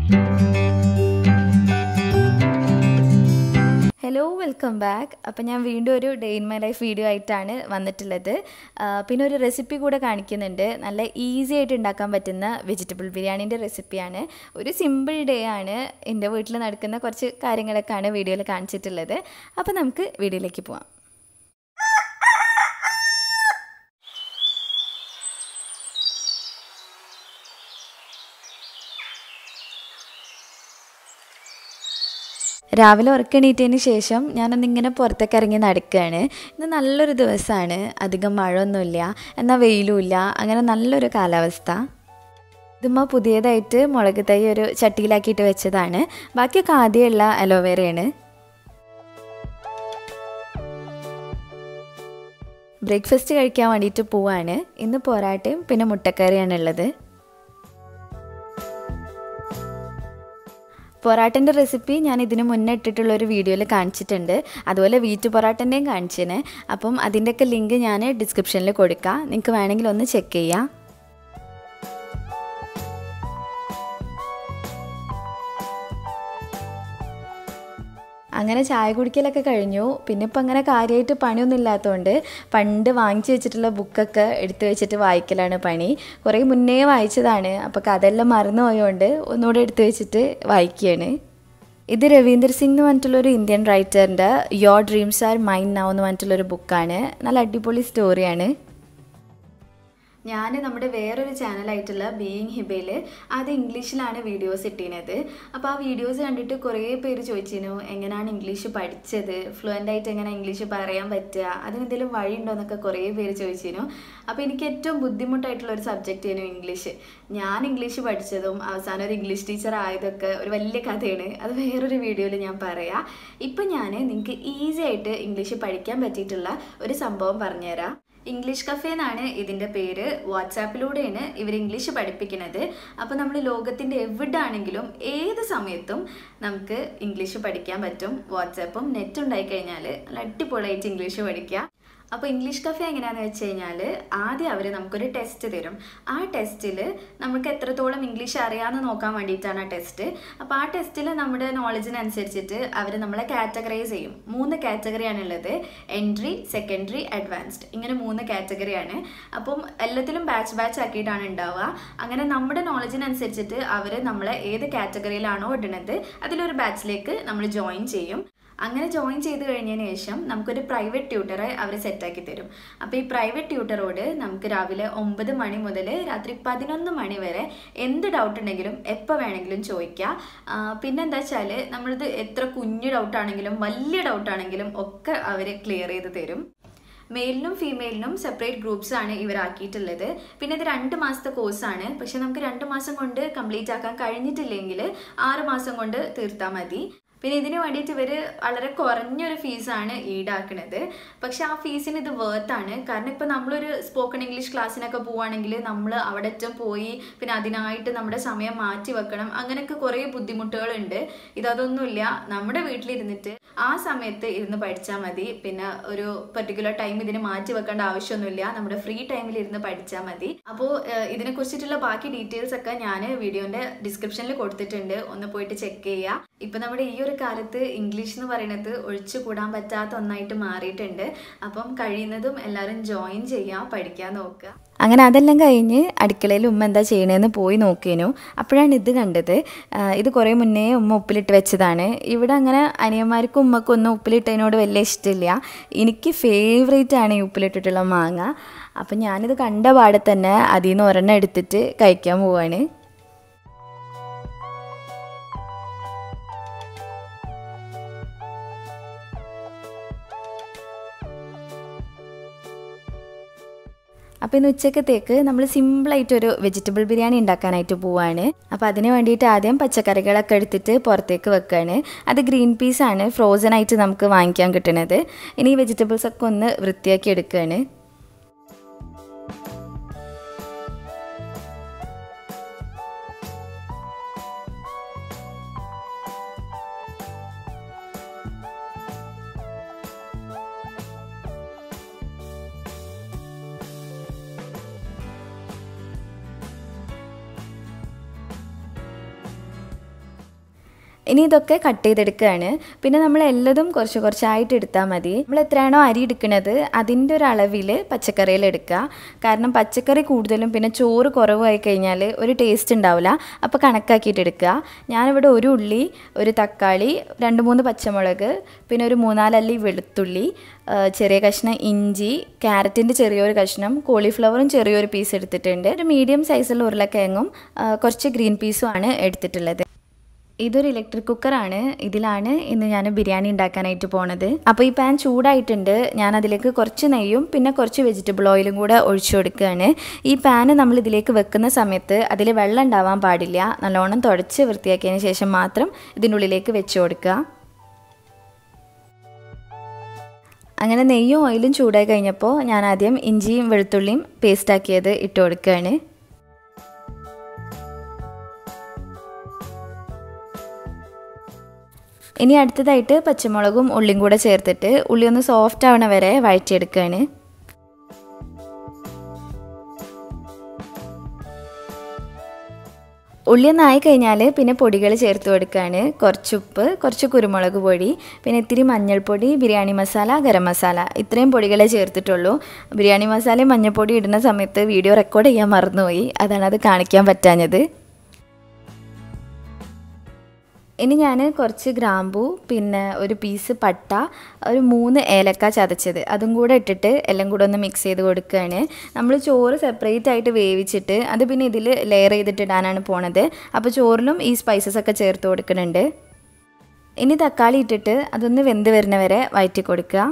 hello welcome back അപ്പം ഞാൻ വീണ്ടും ഒരു day in my life video ആയിട്ടാണ് വന്നിട്ടുള്ളത് ആ, പിന്നെ ഒരു റെസിപ്പി കൂടെ കാണിക്കുന്നുണ്ട് നല്ല ഈസി ആയിട്ട് ഉണ്ടാക്കാൻ പറ്റുന്ന വെജിറ്റബിൾ ബിരിയാണീൻ്റെ റെസിപ്പിയാണ് ഒരു സിമ്പിൾ ഡേ ആണ് എൻ്റെ വീട്ടിൽ നടക്കുന്ന കുറച്ച് കാര്യങ്ങളൊക്കെയാണ് വീഡിയോയിൽ കാണിച്ചിട്ടുള്ളത് അപ്പോൾ നമുക്ക് വീഡിയോയിലേക്ക് പോവാം രാവിലെ ഉറക്കണീറ്റതിന് ശേഷം ഞാനൊന്നിങ്ങനെ പുറത്തേക്ക് ഇറങ്ങി നടക്കുകയാണ് ഇന്ന് നല്ലൊരു ദിവസമാണ് അധികം മഴയൊന്നുമില്ല എന്നാൽ വെയിലുമില്ല അങ്ങനെ നല്ലൊരു കാലാവസ്ഥ ഇതുമ്മ പുതിയതായിട്ട് മുളക് തൈ ഒരു ചട്ടിയിലാക്കിയിട്ട് വെച്ചതാണ് ബാക്കിയൊക്കെ ആദ്യമുള്ള അലോവേറയാണ് ബ്രേക്ക്ഫാസ്റ്റ് കഴിക്കാൻ വേണ്ടിയിട്ട് പോവാണ് ഇന്ന് പൊറാട്ടയും പിന്നെ മുട്ടക്കറിയാണുള്ളത് പൊറാട്ടൻ്റെ റെസിപ്പി ഞാൻ ഇതിന് മുന്നേ ഇട്ടിട്ടുള്ള ഒരു വീഡിയോയിൽ കാണിച്ചിട്ടുണ്ട് അതുപോലെ വീറ്റ് പൊറാട്ടൻ്റെയും കാണിച്ചിന് അപ്പം അതിൻ്റെയൊക്കെ ലിങ്ക് ഞാൻ ഡിസ്ക്രിപ്ഷനിൽ കൊടുക്കാം നിങ്ങൾക്ക് വേണമെങ്കിൽ ഒന്ന് ചെക്ക് ചെയ്യാം അങ്ങനെ ചായ കുടിക്കലൊക്കെ കഴിഞ്ഞു പിന്നെ ഇപ്പം അങ്ങനെ കാര്യമായിട്ട് പണിയൊന്നും ഇല്ലാത്തതുകൊണ്ട് പണ്ട് വാങ്ങിച്ചു വെച്ചിട്ടുള്ള ബുക്കൊക്കെ എടുത്തു വെച്ചിട്ട് വായിക്കലാണ് പണി കുറേ മുന്നേ വായിച്ചതാണ് അപ്പോൾ കഥയെല്ലാം മറന്നു പോയതുകൊണ്ട് ഒന്നുകൂടെ എടുത്തു വെച്ചിട്ട് വായിക്കുകയാണ് ഇത് രവീന്ദർ സിംഗ് എന്ന് പറഞ്ഞിട്ടുള്ളൊരു ഇന്ത്യൻ റൈറ്ററിൻ്റെ your dreams are mine now എന്ന് പറഞ്ഞിട്ടുള്ളൊരു ബുക്കാണ് നല്ല അടിപൊളി സ്റ്റോറിയാണ് ഞാൻ നമ്മുടെ വേറൊരു ചാനലായിട്ടുള്ള ബീയിങ് ഹിബയിൽ അത് ഇംഗ്ലീഷിലാണ് വീഡിയോസ് ഇട്ടിരുന്നത് അപ്പോൾ ആ വീഡിയോസ് കണ്ടിട്ട് കുറേ പേര് ചോദിച്ചിരുന്നു എങ്ങനെയാണ് ഇംഗ്ലീഷ് പഠിച്ചത് ഫ്ലുവൻ്റ് ആയിട്ട് എങ്ങനെ ഇംഗ്ലീഷ് പറയാൻ പറ്റുക അതിനെന്തെങ്കിലും വഴിയുണ്ടോ എന്നൊക്കെ കുറേ പേര് ചോദിച്ചിരുന്നു അപ്പോൾ എനിക്ക് ഏറ്റവും ബുദ്ധിമുട്ടായിട്ടുള്ള ഒരു സബ്ജക്റ്റ് ആയിരുന്നു ഇംഗ്ലീഷ് ഞാൻ ഇംഗ്ലീഷ് പഠിച്ചതും അവസാനം ഒരു ഇംഗ്ലീഷ് ടീച്ചർ ആയതൊക്കെ ഒരു വലിയ കഥയാണ് അത് വേറൊരു വീഡിയോയിൽ ഞാൻ പറയാം ഇപ്പം ഞാൻ നിങ്ങൾക്ക് ഈസി ആയിട്ട് ഇംഗ്ലീഷ് പഠിക്കാൻ പറ്റിയിട്ടുള്ള ഒരു സംഭവം പറഞ്ഞുതരാം ഇംഗ്ലീഷ് കഫേ എന്നാണ് ഇതിൻ്റെ പേര് വാട്സാപ്പിലൂടെയാണ് ഇവർ ഇംഗ്ലീഷ് പഠിപ്പിക്കുന്നത് അപ്പോൾ നമ്മൾ ലോകത്തിൻ്റെ എവിടെ ആണെങ്കിലും ഏത് സമയത്തും നമുക്ക് ഇംഗ്ലീഷ് പഠിക്കാൻ പറ്റും വാട്സാപ്പും നെറ്റ് ഉണ്ടായി കഴിഞ്ഞാൽ നല്ല അടിപൊളിയായിട്ട് ഇംഗ്ലീഷ് പഠിക്കാം അപ്പോൾ ഇംഗ്ലീഷ് കഫേ എങ്ങനെയാണെന്ന് വെച്ച് കഴിഞ്ഞാൽ ആദ്യം അവർ നമുക്കൊരു ടെസ്റ്റ് തരും ആ ടെസ്റ്റിൽ നമുക്ക് എത്രത്തോളം ഇംഗ്ലീഷ് അറിയാമെന്ന് നോക്കാൻ വേണ്ടിയിട്ടാണ് ആ ടെസ്റ്റ് അപ്പോൾ ആ ടെസ്റ്റിൽ നമ്മുടെ നോളജിനനുസരിച്ചിട്ട് അവർ നമ്മളെ കാറ്റഗറൈസ് ചെയ്യും മൂന്ന് കാറ്റഗറിയാണുള്ളത് എൻട്രി സെക്കൻഡറി അഡ്വാൻസ്ഡ് ഇങ്ങനെ മൂന്ന് കാറ്റഗറിയാണ് അപ്പം എല്ലാത്തിലും ബാച്ച് ബാച്ച് ആക്കിയിട്ടാണ് ഉണ്ടാവുക അങ്ങനെ നമ്മുടെ നോളജിനനുസരിച്ചിട്ട് അവർ നമ്മളെ ഏത് കാറ്റഗറിയിലാണോ ഇടുന്നത് അതിലൊരു ബാച്ചിലേക്ക് നമ്മൾ ജോയിൻ ചെയ്യും അങ്ങനെ ജോയിൻ ചെയ്ത് കഴിഞ്ഞതിന് ശേഷം നമുക്കൊരു പ്രൈവറ്റ് ട്യൂട്ടറെ അവർ സെറ്റാക്കി തരും അപ്പോൾ ഈ പ്രൈവറ്റ് ട്യൂട്ടറോട് നമുക്ക് രാവിലെ ഒമ്പത് മണി മുതൽ രാത്രി പതിനൊന്ന് മണി വരെ എന്ത് ഡൗട്ട് ഉണ്ടെങ്കിലും എപ്പോൾ വേണമെങ്കിലും ചോദിക്കുക പിന്നെന്താ വെച്ചാൽ നമ്മളിത് എത്ര കുഞ്ഞു ഡൗട്ടാണെങ്കിലും വലിയ ഡൗട്ടാണെങ്കിലും ഒക്കെ അവർ ക്ലിയർ ചെയ്ത് തരും മെയിലിനും ഫീമെയിലിനും സെപ്പറേറ്റ് ഗ്രൂപ്പ്സ് ആണ് ഇവരാക്കിയിട്ടുള്ളത് പിന്നെ ഇത് രണ്ട് മാസത്തെ കോഴ്സാണ് പക്ഷെ നമുക്ക് രണ്ട് മാസം കൊണ്ട് കംപ്ലീറ്റ് ആക്കാൻ കഴിഞ്ഞിട്ടില്ലെങ്കിൽ ആറ് മാസം കൊണ്ട് തീർത്താൽ മതി പിന്നെ ഇതിന് വേണ്ടിയിട്ട് ഇവർ വളരെ കുറഞ്ഞൊരു ഫീസാണ് ഈടാക്കുന്നത് പക്ഷെ ആ ഫീസിന് ഇത് വേർത്താണ് കാരണം ഇപ്പം നമ്മളൊരു സ്പോക്കൺ ഇംഗ്ലീഷ് ക്ലാസ്സിനൊക്കെ പോവുകയാണെങ്കിൽ നമ്മൾ അവിടെ അറ്റം പോയി പിന്നെ അതിനായിട്ട് നമ്മുടെ സമയം മാറ്റി വെക്കണം അങ്ങനെയൊക്കെ കുറേ ബുദ്ധിമുട്ടുകളുണ്ട് ഇതൊന്നുമില്ല നമ്മുടെ വീട്ടിലിരുന്നിട്ട് ആ സമയത്ത് ഇരുന്ന് പഠിച്ചാൽ മതി പിന്നെ ഒരു പെർട്ടിക്കുലർ ടൈം ഇതിന് മാറ്റി വെക്കേണ്ട ആവശ്യമൊന്നുമില്ല നമ്മുടെ ഫ്രീ ടൈമിൽ ഇരുന്ന് പഠിച്ചാൽ മതി അപ്പോൾ ഇതിനെ കുറിച്ചിട്ടുള്ള ബാക്കി ഡീറ്റെയിൽസ് ഒക്കെ ഞാൻ വീഡിയോന്റെ ഡിസ്ക്രിപ്ഷനിൽ കൊടുത്തിട്ടുണ്ട് ഒന്ന് പോയിട്ട് ചെക്ക് ചെയ്യുക ഇപ്പൊ നമ്മുടെ ഈ ഒരു കാലത്ത് ഇംഗ്ലീഷ് എന്ന് പറയുന്നത് ഒഴിച്ചുകൂടാൻ പറ്റാത്ത ഒന്നായിട്ട് മാറിയിട്ടുണ്ട് അപ്പം കഴിയുന്നതും എല്ലാവരും ജോയിൻ ചെയ്യാൻ പഠിക്കാൻ നോക്കുക അങ്ങനെ അതെല്ലാം കഴിഞ്ഞ് അടുക്കളയിൽ ഉമ്മ എന്താ ചെയ്യണതെന്ന് പോയി നോക്കിയേനു അപ്പോഴാണ് ഇത് കണ്ടത് ആ, ഇത് കുറേ മുന്നേ ഉമ്മ ഉപ്പിലിട്ട് വെച്ചതാണ് ഇവിടെ അങ്ങനെ അനിയന്മാർക്കും ഉമ്മക്കും ഒന്നും ഉപ്പിലിട്ടതിനോട് വലിയ ഇഷ്ടമില്ല എനിക്ക് ഫേവറേറ്റ് ആണ് ഈ ഉപ്പിലിട്ടിട്ടുള്ള മാങ്ങ അപ്പം ഞാനിത് കണ്ട പാടെ തന്നെ അതിൽ നിന്ന് ഒരെണ്ണം എടുത്തിട്ട് കഴിക്കാൻ പോവാണ് അപ്പോൾ ഇന്ന് ഉച്ചക്കത്തേക്ക് നമ്മൾ സിമ്പിളായിട്ടൊരു വെജിറ്റബിൾ ബിരിയാണി ഉണ്ടാക്കാനായിട്ട് പോവാണ് അപ്പോൾ അതിന് വേണ്ടിയിട്ട് ആദ്യം പച്ചക്കറികളൊക്കെ എടുത്തിട്ട് പുറത്തേക്ക് വെക്കുകയാണ് അത് ഗ്രീൻ പീസാണ് ഫ്രോസൺ ആയിട്ട് നമുക്ക് വാങ്ങിക്കാൻ കിട്ടുന്നത് ഇനി ഈ വെജിറ്റബിൾസ് ഒക്കെ ഒന്ന് വൃത്തിയാക്കി എടുക്കുകയാണ് ഇനി ഇതൊക്കെ കട്ട് ചെയ്തെടുക്കുകയാണ് പിന്നെ നമ്മൾ എല്ലതും കുറച്ച് കുറച്ചായിട്ട് എടുത്താൽ മതി നമ്മൾ എത്രയാണോ അരി എടുക്കുന്നത് അതിൻ്റെ ഒരു അളവിൽ പച്ചക്കറിയിൽ എടുക്കുക കാരണം പച്ചക്കറി കൂടുതലും പിന്നെ ചോറ് കുറവായി കഴിഞ്ഞാൽ ഒരു ടേസ്റ്റ് ഉണ്ടാവില്ല അപ്പോൾ കണക്കാക്കിയിട്ട് എടുക്കുക ഞാനിവിടെ ഒരു ഉള്ളി ഒരു തക്കാളി രണ്ട് മൂന്ന് പച്ചമുളക് പിന്നെ ഒരു മൂന്നാലല്ലി വെളുത്തുള്ളി ചെറിയ കഷ്ണം ഇഞ്ചി ക്യാരറ്റിൻ്റെ ചെറിയൊരു കഷ്ണം കോളിഫ്ലവറും ചെറിയൊരു പീസ് എടുത്തിട്ടുണ്ട് ഒരു മീഡിയം സൈസുള്ള ഉരുളക്കിഴങ്ങും കുറച്ച് ഗ്രീൻ പീസും ആണ് എടുത്തിട്ടുള്ളത് ഇതൊരു ഇലക്ട്രിക് കുക്കറാണ് ഇതിലാണ് ഇന്ന് ഞാൻ ബിരിയാണി ഉണ്ടാക്കാനായിട്ട് പോണത് അപ്പോൾ ഈ പാൻ ചൂടായിട്ടുണ്ട് ഞാൻ അതിലേക്ക് കുറച്ച് നെയ്യും പിന്നെ കുറച്ച് വെജിറ്റബിൾ ഓയിലും കൂടെ ഒഴിച്ചു കൊടുക്കുകയാണ് ഈ പാന് നമ്മൾ ഇതിലേക്ക് വെക്കുന്ന സമയത്ത് അതിൽ വെള്ളം ഉണ്ടാവാൻ പാടില്ല നല്ലോണം തുടച്ച് വൃത്തിയാക്കിയതിന് ശേഷം മാത്രം ഇതിനുള്ളിലേക്ക് വെച്ച് കൊടുക്കുക അങ്ങനെ നെയ്യും ഓയിലും ചൂടായി കഴിഞ്ഞപ്പോൾ ഞാൻ ആദ്യം ഇഞ്ചിയും വെളുത്തുള്ളിയും പേസ്റ്റാക്കിയത് ഇട്ട് കൊടുക്കുകയാണ് ഇനി അടുത്തതായിട്ട് പച്ചമുളകും ഉള്ളിയും കൂടെ ചേർത്തിട്ട് ഉള്ളി ഒന്ന് സോഫ്റ്റ് ആവണ വരെ വഴറ്റിയെടുക്കുകയാണ് ഉള്ളി ഒന്ന് ആയി കഴിഞ്ഞാൽ പിന്നെ പൊടികൾ ചേർത്ത് കൊടുക്കുകയാണ് കുറച്ച് ഉപ്പ് കുറച്ച് കുരുമുളക് പൊടി പിന്നെ ഇത്തിരി മഞ്ഞൾപ്പൊടി ബിരിയാണി മസാല ഗരം മസാല ഇത്രയും പൊടികളെ ചേർത്തിട്ടുള്ളൂ ബിരിയാണി മസാലയും മഞ്ഞൾപ്പൊടി ഇടുന്ന സമയത്ത് വീഡിയോ റെക്കോർഡ് ചെയ്യാൻ മറന്നുപോയി അതാണ് അത് കാണിക്കാൻ പറ്റാഞ്ഞത് ഇനി ഞാൻ കുറച്ച് ഗ്രാമ്പു പിന്നെ ഒരു പീസ് പട്ട ഒരു മൂന്ന് ഏലക്ക ചതച്ചത് അതും കൂടെ ഇട്ടിട്ട് എല്ലാം കൂടെ ഒന്ന് മിക്സ് ചെയ്ത് കൊടുക്കുകയാണ് നമ്മൾ ചോറ് സെപ്പറേറ്റ് ആയിട്ട് വേവിച്ചിട്ട് അത് പിന്നെ ഇതിൽ ലെയർ ചെയ്തിട്ട് ഇടാനാണ് പോണത് അപ്പോൾ ചോറിലും ഈ സ്പൈസസ് ഒക്കെ ചേർത്ത് കൊടുക്കുന്നുണ്ട് ഇനി തക്കാളി ഇട്ടിട്ട് അതൊന്ന് വെന്ത് വരുന്നവരെ വഴറ്റി കൊടുക്കുക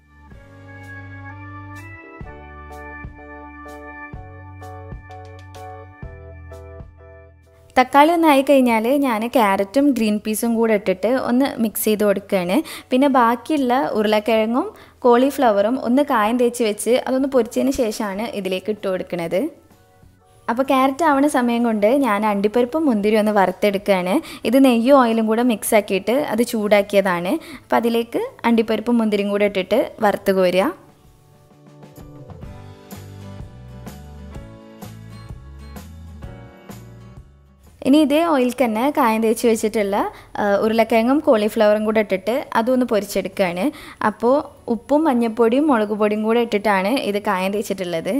തക്കാളി ഒന്ന് ആയി കഴിഞ്ഞാൽ ഞാൻ ക്യാരറ്റും ഗ്രീൻ പീസും കൂടെ ഇട്ടിട്ട് ഒന്ന് മിക്സ് ചെയ്ത് കൊടുക്കുകയാണ് പിന്നെ ബാക്കിയുള്ള ഉരുളക്കിഴങ്ങും കോളിഫ്ലവറും ഒന്ന് കായം തേച്ച് വെച്ച് അതൊന്ന് പൊരിച്ചതിന് ശേഷമാണ് ഇതിലേക്ക് ഇട്ട് കൊടുക്കുന്നത് അപ്പോൾ ക്യാരറ്റ് ആവുന്ന സമയം കൊണ്ട് ഞാൻ അണ്ടിപ്പരിപ്പും മുന്തിരി ഒന്ന് വറുത്തെടുക്കുകയാണ് ഇത് നെയ്യും ഓയിലും കൂടെ മിക്സ് ആക്കിയിട്ട് അത് ചൂടാക്കിയതാണ് അപ്പോൾ അതിലേക്ക് അണ്ടിപ്പരിപ്പും മുന്തിരിയും കൂടെ ഇട്ടിട്ട് വറുത്ത് കോരുക ഇനി ഇതേ ഓയിൽ തന്നെ കായം തേച്ച് വെച്ചിട്ടുള്ള ഉരുളക്കിഴങ്ങും കോളിഫ്ലവറും കൂടെ ഇട്ടിട്ട് അതൊന്ന് പൊരിച്ചെടുക്കുകയാണ് അപ്പോൾ ഉപ്പും മഞ്ഞൾപ്പൊടിയും മുളക് പൊടിയും കൂടെ ഇട്ടിട്ടാണ് ഇത് കായം തേച്ചിട്ടുള്ളത്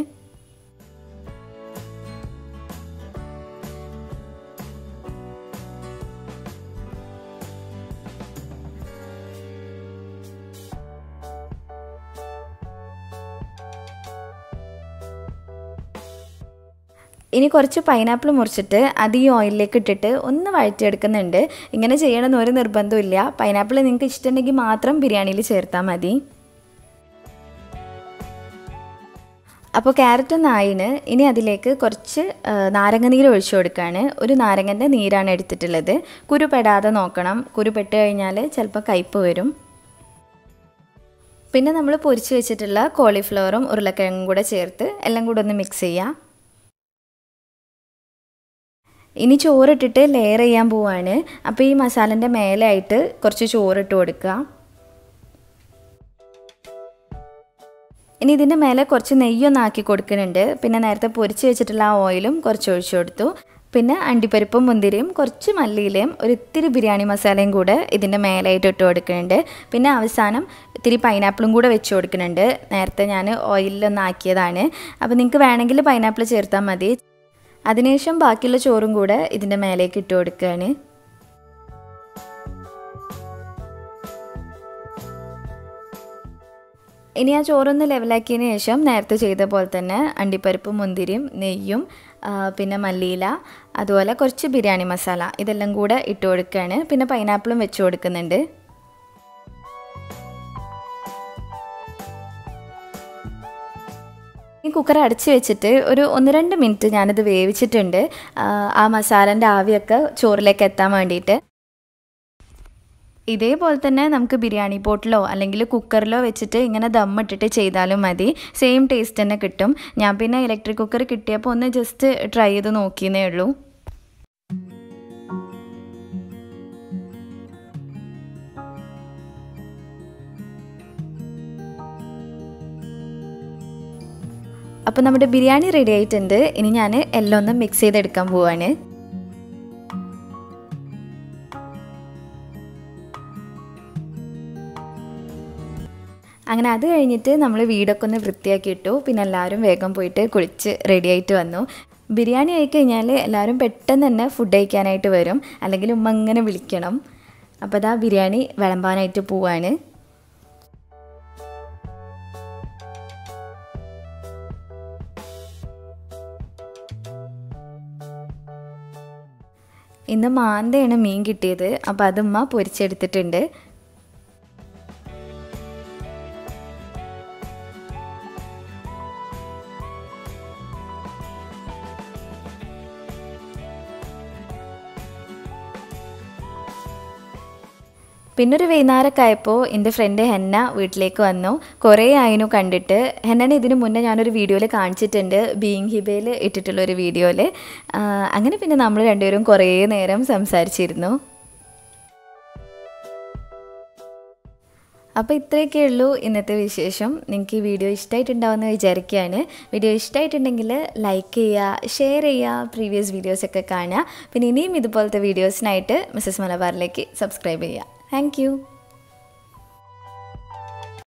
ഇനി കുറച്ച് പൈനാപ്പിൾ മുറിച്ചിട്ട് അത് ഈ ഓയിലിലേക്ക് ഇട്ടിട്ട് ഒന്ന് വഴറ്റിയെടുക്കുന്നുണ്ട് ഇങ്ങനെ ചെയ്യണമെന്ന് ഒരു നിർബന്ധമില്ല പൈനാപ്പിൾ നിങ്ങൾക്ക് ഇഷ്ടമുണ്ടെങ്കിൽ മാത്രം ബിരിയാണിയിൽ ചേർത്താൽ മതി അപ്പോൾ ക്യാരറ്റ് നായിന് ഇനി അതിലേക്ക് കുറച്ച് നാരങ്ങ നീര് ഒഴിച്ചു കൊടുക്കുകയാണ് ഒരു നാരങ്ങൻ്റെ നീരാണ് എടുത്തിട്ടുള്ളത് കുരു പെടാതെ നോക്കണം കുരു പെട്ട് കഴിഞ്ഞാൽ ചിലപ്പോൾ കയ്പ്പ് വരും പിന്നെ നമ്മൾ പൊരിച്ച് വെച്ചിട്ടുള്ള കോളിഫ്ലവറും ഉരുളക്കിഴങ്ങും കൂടെ ചേർത്ത് എല്ലാം കൂടെ ഒന്ന് മിക്സ് ചെയ്യാം ഇനി ചോറിട്ടിട്ട് ലെയർ ചെയ്യാൻ പോവാണ് അപ്പോൾ ഈ മസാലൻ്റെ മേലായിട്ട് കുറച്ച് ചോറിട്ട് കൊടുക്കുക ഇനി ഇതിൻ്റെ മേലെ കുറച്ച് നെയ്യൊന്ന് ആക്കി കൊടുക്കുന്നുണ്ട് പിന്നെ നേരത്തെ പൊരിച്ച് വെച്ചിട്ടുള്ള ആ ഓയിലും കുറച്ച് ഒഴിച്ചു കൊടുത്തു പിന്നെ അണ്ടിപ്പരിപ്പും മുന്തിരിയും കുറച്ച് മല്ലിയിലയും ഒരു ഇത്തിരി ബിരിയാണി മസാലയും കൂടെ ഇതിൻ്റെ മേലായിട്ട് ഇട്ട് കൊടുക്കുന്നുണ്ട് പിന്നെ അവസാനം ഇത്തിരി പൈനാപ്പിളും കൂടെ വെച്ച് കൊടുക്കുന്നുണ്ട് നേരത്തെ ഞാൻ ഓയിലൊന്ന് ആക്കിയതാണ് അപ്പോൾ നിങ്ങൾക്ക് വേണമെങ്കിൽ പൈനാപ്പിൾ ചേർത്താൽ മതി അതിനുശേഷം ബാക്കിയുള്ള ചോറും കൂടെ ഇതിൻ്റെ മേലേക്ക് ഇട്ട് കൊടുക്കുകയാണ് ഇനി ആ ചോറൊന്ന് ലെവലാക്കിയതിന് ശേഷം നേരത്തെ ചെയ്ത പോലെ തന്നെ അണ്ടിപ്പരിപ്പും മുന്തിരിയും നെയ്യും പിന്നെ മല്ലിയില അതുപോലെ കുറച്ച് ബിരിയാണി മസാല ഇതെല്ലാം കൂടെ ഇട്ട് കൊടുക്കുകയാണ് പിന്നെ പൈനാപ്പിളും വെച്ച് കൊടുക്കുന്നുണ്ട് ഈ കുക്കർ അടച്ച് വെച്ചിട്ട് ഒരു ഒന്ന് രണ്ട് മിനിറ്റ് ഞാനിത് വേവിച്ചിട്ടുണ്ട് ആ മസാലൻ്റെ ആവിയൊക്കെ ചോറിലേക്ക് എത്താൻ വേണ്ടിയിട്ട് ഇതേപോലെ തന്നെ നമുക്ക് ബിരിയാണി പോട്ടിലോ അല്ലെങ്കിൽ കുക്കറിലോ വെച്ചിട്ട് ഇങ്ങനെ ദമ്മിട്ടിട്ട് ചെയ്താലും മതി സെയിം ടേസ്റ്റ് തന്നെ കിട്ടും ഞാൻ പിന്നെ ഇലക്ട്രിക് കുക്കർ കിട്ടിയപ്പോൾ ഒന്ന് ജസ്റ്റ് ട്രൈ ചെയ്ത് നോക്കിയെന്നേ ഉള്ളൂ അപ്പോൾ നമ്മുടെ ബിരിയാണി റെഡി ആയിട്ടുണ്ട് ഇനി ഞാൻ എല്ലാം ഒന്ന് മിക്സ് ചെയ്തെടുക്കാൻ പോവാണ് അങ്ങനെ അത് കഴിഞ്ഞിട്ട് നമ്മൾ വീടൊക്കെ ഒന്ന് വൃത്തിയാക്കി ഇട്ടു പിന്നെ എല്ലാവരും വേഗം പോയിട്ട് കുളിച്ച് റെഡി ആയിട്ട് വന്നു ബിരിയാണി ആയി കഴിഞ്ഞാൽ എല്ലാവരും പെട്ടെന്ന് തന്നെ ഫുഡ് കഴിക്കാനായിട്ട് വരും അല്ലെങ്കിൽ ഉമ്മ ഇങ്ങനെ വിളിക്കണം അപ്പോൾ അതാ ബിരിയാണി വിളമ്പാനായിട്ട് പോവാണ് ഇന്ന് മാന്തയാണ് മീൻ കിട്ടിയത് അപ്പോൾ അത് ഉമ്മ പൊരിച്ചെടുത്തിട്ടുണ്ട് പിന്നെ ഒരു വൈകുന്നേരമൊക്കെ ആയപ്പോൾ എൻ്റെ ഫ്രണ്ട് ഹെന്ന വീട്ടിലേക്ക് വന്നു കുറേ ആയിരുന്നു കണ്ടിട്ട് ഹെന്നനെ ഇതിനു മുന്നേ ഞാനൊരു വീഡിയോയിൽ കാണിച്ചിട്ടുണ്ട് ബീങ് ഹിബയിൽ ഇട്ടിട്ടുള്ള ഒരു വീഡിയോയിൽ അങ്ങനെ പിന്നെ നമ്മൾ രണ്ടുപേരും കുറേ നേരം സംസാരിച്ചിരുന്നു അപ്പോൾ ഇത്രയൊക്കെ ഉള്ളൂ ഇന്നത്തെ വിശേഷം നിങ്ങൾക്ക് ഈ വീഡിയോ ഇഷ്ടമായിട്ടുണ്ടാവുമെന്ന് വിചാരിക്കുകയാണ് വീഡിയോ ഇഷ്ടമായിട്ടുണ്ടെങ്കിൽ ലൈക്ക് ചെയ്യുക ഷെയർ ചെയ്യുക പ്രീവിയസ് വീഡിയോസൊക്കെ കാണുക പിന്നെ ഇനിയും ഇതുപോലത്തെ വീഡിയോസിനായിട്ട് മിസ്സസ് മലബാറിലേക്ക് സബ്സ്ക്രൈബ് ചെയ്യുക താങ്ക്